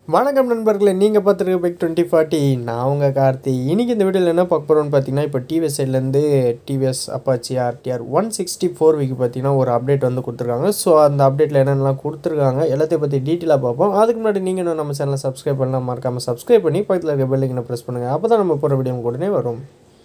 வணக்கம் நண்பர்களே நீங்கள் பார்த்துருக்க பைக் டுவெண்ட்டி ஃபார்ட்டி நான் உங்கள் கார்த்தி இன்றைக்கி இந்த வீடியோவில் என்ன பார்க்க போகிறோம்னு பார்த்தீங்கன்னா இப்போ டிவிஎஸ் சைட்லேருந்து TVS Apache RTR one sixty four வீக்கு பார்த்தீங்கன்னா ஒரு அப்டேட் வந்து கொடுத்துருக்காங்க ஸோ அந்த அப்டேட்டில் என்னென்னலாம் கொடுத்துருக்காங்க எல்லாத்தையும் பற்றி டீட்டெயிலாக பார்ப்போம் அதுக்கு முன்னாடி நீங்கள் இன்னும் நம்ம சேனலை சப்ஸ்கிரைப் பண்ணலாம் மறக்காமல் சப்ஸ்கிரைப் பண்ணி பக்கத்தில் இருக்க பெல்லைக்கனை ப்ரெஸ் பண்ணுங்கள் அப்போ தான் நம்ம போகிற வீடியோ உங்களுக்கு உடனே வரும்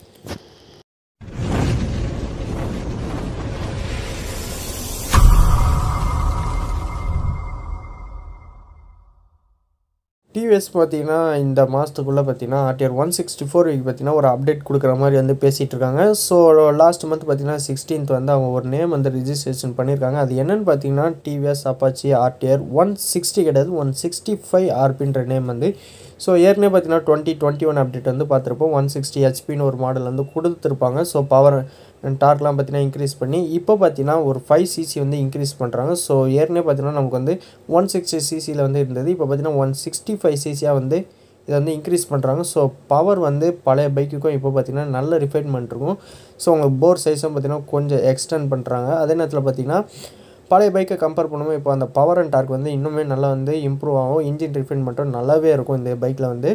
டிவிஎஸ் பார்த்தீங்கன்னா இந்த மாதத்துக்குள்ளே பார்த்தீங்கன்னா RTR one sixty four V பார்த்தீங்கன்னா ஒரு அப்டேட் கொடுக்குற மாதிரி வந்து பேசிகிட்டு இருக்காங்க ஸோ லாஸ்ட் மந்த் பார்த்தீங்கன்னா சிக்ஸ்டீன்த் வந்து அவங்க ஒரு நேம் வந்து ரிஜிஸ்ட்ரேஷன் பண்ணியிருக்காங்க அது என்னென்னு பார்த்தீங்கன்னா TVS Apache RTR one sixty கிடையாது ஒன் சிக்ஸ்டி ஃபைவ் ஆர்பின்ற நேம் வந்து ஸோ ஏற்கனவே பார்த்தீங்கன்னா டுவெண்ட்டி டுவெண்ட்டி ஒன் அப்டேட் வந்து பார்த்துருப்போம் ஒன் சிக்ஸ்டி ஹெச்பின்னு ஒரு மாடல் வந்து கொடுத்துருப்பாங்க ஸோ பவர் டார்க்லாம் பார்த்தீங்கன்னா இன்க்ரீஸ் பண்ணி இப்போ பார்த்தீங்கன்னா ஒரு ஃபைவ் சிசி வந்து இன்க்ரீஸ் பண்ணுறாங்க ஸோ ஏற்கனவே பார்த்தீங்கன்னா நமக்கு வந்து ஒன் சிக்ஸ்டி சிசியில் வந்து இருந்தது இப்போ பார்த்தீங்கன்னா ஒன் சிக்ஸ்டி ஃபைவ் சிசியாக வந்து இதை வந்து இன்க்ரீஸ் பண்ணுறாங்க ஸோ பவர் வந்து பழைய பைக்குக்கும் இப்போ பார்த்தீங்கன்னா நல்ல ரிஃபைன்மெண்ட் இருக்கும் ஸோ உங்களுக்கு போர் சைஸும் பார்த்தீங்கன்னா கொஞ்சம் எக்ஸ்டெண்ட் பண்ணுறாங்க அதே நேரத்தில் பார்த்தீங்கன்னா பழைய பைக்கை கம்பேர் பண்ணும்போது இப்போ அந்த பவர் அண்ட் டார்க் வந்து இன்னுமே நல்லா வந்து இம்ப்ரூவ் ஆகும் இன்ஜின் ரிஃபைன்மெண்ட்டும் நல்லாவே இருக்கும் இந்த பைக்கில் வந்து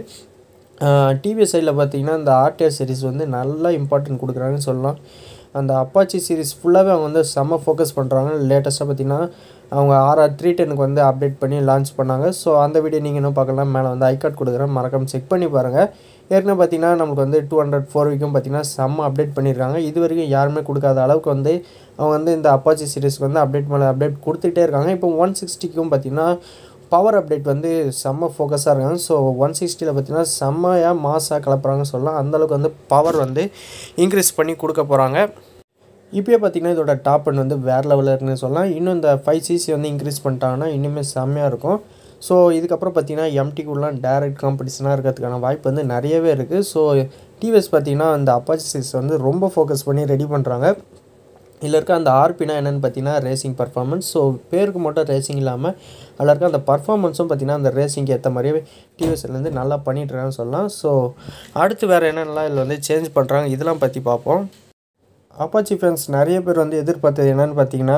டிவிஎஸ் சைடில் பார்த்தீங்கன்னா இந்த ஆர்டிஆர் சீரிஸ் வந்து நல்லா இம்பார்ட்டன்ட் கொடுக்குறாங்கன்னு சொல்லலாம் அந்த அப்பாச்சி சீரிஸ் ஃபுல்லாகவே அவங்க வந்து செம்ம ஃபோக்கஸ் பண்ணுறாங்க லேட்டஸ்ட்டாக பார்த்தீங்கன்னா அவங்க ஆர்ஆர் த்ரீ டெனுக்கு வந்து அப்டேட் பண்ணி லான்ச் பண்ணாங்க ஸோ அந்த வீடியோ நீங்கள் இன்னும் பார்க்கலாம் மேலே வந்து ஐகார்ட் கொடுக்குறேன் மறக்காம செக் பண்ணி பாருங்கள் ஏற்கனவே பார்த்தீங்கன்னா நமக்கு வந்து டூ ஹண்ட்ரட் ஃபோர் வீக்கும் பார்த்தீங்கன்னா செம்ம அப்டேட் பண்ணியிருக்காங்க இது வரைக்கும் யாருமே கொடுக்காத அளவுக்கு வந்து அவங்க வந்து இந்த அப்பாச்சி சீரிஸ்க்கு வந்து அப்டேட் மேலே அப்டேட் கொடுத்துட்டே இருக்காங்க இப்போ ஒன் சிக்ஸ்டிக்கும் பார்த்தீங்கன்னா பவர் அப்டேட் வந்து செம்ம ஃபோக்கஸாக இருக்காங்க ஸோ ஒன் சிக்ஸ்டியில் பார்த்தீங்கன்னா செம்மையாக மாசாக கலப்புறாங்கன்னு சொல்லலாம் அந்தளவுக்கு வந்து பவர் வந்து இன்க்ரீஸ் பண்ணி கொடுக்க போகிறாங்க இப்போயே பார்த்தீங்கன்னா இதோட டாப் அண்ட் வந்து வேறு லெவலில் இருக்குன்னு சொல்லலாம் இன்னும் இந்த ஃபைவ் சிசி வந்து இன்க்ரீஸ் பண்ணிட்டாங்கன்னா இன்னுமே செம்மையாக இருக்கும் ஸோ இதுக்கப்புறம் பார்த்தீங்கன்னா எம்டிக்குலாம் டேரக்ட் காம்படிஷனாக இருக்கிறதுக்கான வாய்ப்பு வந்து நிறையவே இருக்குது ஸோ டிவிஎஸ் பார்த்தீங்கன்னா அந்த அப்பாச்சி சீஸ் வந்து ரொம்ப ஃபோக்கஸ் பண்ணி ரெடி பண்ணுறாங்க இதில் இருக்க அந்த ஆர்பினா என்னென்னு பார்த்தீங்கன்னா ரேசிங் பர்ஃபார்மன்ஸ் ஸோ பேருக்கு மட்டும் ரேசிங் இல்லாமல் அதில் இருக்க அந்த பர்ஃபார்மன்ஸும் பார்த்தீங்கன்னா அந்த ரேசிங்க்கு ஏற்ற மாதிரியே டிவிஎஸ்லேருந்து நல்லா பண்ணிட்டுருக்கான்னு சொல்லலாம் ஸோ அடுத்து வேறு என்னென்னலாம் இதில் வந்து சேஞ்ச் பண்ணுறாங்க இதெல்லாம் பற்றி பார்ப்போம் அப்பாச்சி ஃபேன்ஸ் நிறைய பேர் வந்து எதிர்பார்த்தது என்னென்னு பார்த்தீங்கன்னா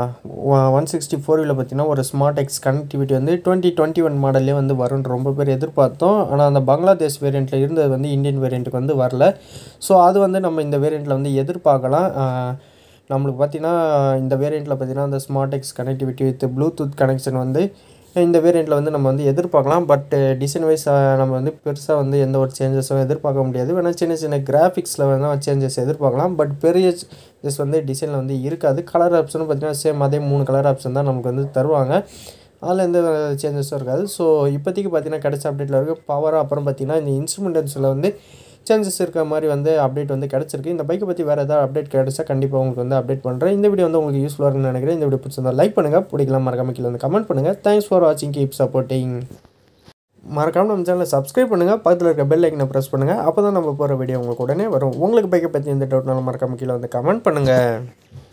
ஒன் சிக்ஸ்டி ஃபோரில் பார்த்தீங்கன்னா ஒரு ஸ்மார்ட் எக்ஸ் கனெக்டிவிட்டி வந்து டுவெண்ட்டி டுவெண்ட்டி ஒன் மாடல்லே வந்து வரும்னு ரொம்ப பேர் எதிர்பார்த்தோம் ஆனால் அந்த பங்களாதேஷ் வேரியண்ட்டில் இருந்தது வந்து இந்தியன் வேரியண்ட்டுக்கு வந்து வரல ஸோ அது வந்து நம்ம இந்த வேரியண்ட்டில் வந்து எதிர்பார்க்கலாம் நம்மளுக்கு பார்த்திங்கன்னா இந்த வேரியண்ட்டில் பார்த்திங்கன்னா அந்த smart X connectivity with bluetooth connection வந்து இந்த வேரியண்ட்டில் வந்து நம்ம வந்து எதிர்பார்க்கலாம் பட் டிசைன் வைஸ் நம்ம வந்து பெருசாக வந்து எந்த ஒரு சேஞ்சஸும் எதிர்பார்க்க முடியாது வேணால் சின்ன சின்ன கிராஃபிக்ஸில் வேணால் சேஞ்சஸ் எதிர்பார்க்கலாம் பட் பெரிய சேஞ்சஸ் வந்து டிசைனில் வந்து இருக்காது கலர் ஆப்ஷனும் பார்த்திங்கன்னா சேம் அதே மூணு கலர் ஆப்ஷன் தான் நமக்கு வந்து தருவாங்க அதில் எந்த சேஞ்சஸும் இருக்காது ஸோ இப்போதைக்கு பார்த்தீங்கன்னா கிடைச்ச அப்டேட்டில் இருக்குது பவர் அப்புறம் பார்த்திங்கன்னா இந்த இன்ஸ்ட்ருமெண்டன்ஸில் வந்து சேஞ்சஸ் இருக்க மாதிரி வந்து அப்டேட் வந்து கிடச்சிருக்கு இந்த பைக்கை பற்றி வேறு ஏதாவது அப்டேட் கிடச்சா கண்டிப்பாக உங்களுக்கு வந்து அப்டேட் பண்ணுறேன் இந்த வீடியோ வந்து உங்களுக்கு யூஸ்ஃபுல்லாக இருக்குன்னு நினைக்கிறேன் இந்த வீடியோ பிடிச்சிருந்தா லைக் பண்ணுங்கள் பிடிக்கலாம் மறக்காம கீழே வந்து கமெண்ட் பண்ணுங்கள் தேங்க்ஸ் ஃபார் வாட்சிங் கீப் சப்போர்ட்டிங் மறக்காமல் நம்ம சேனலை சப்ஸ்கிரைப் பண்ணுங்கள் பக்கத்தில் இருக்க பெல் ஐக்கனை ப்ரெஸ் பண்ணுங்கள் அப்போ தான் நம்ம போகிற வீடியோ உங்களுக்கு உடனே வரும் உங்களுக்கு பைக்கை பற்றி எந்த டவுட்னாலும் மறக்காம கீழே வந்து கமெண்ட் பண்ணுங்கள்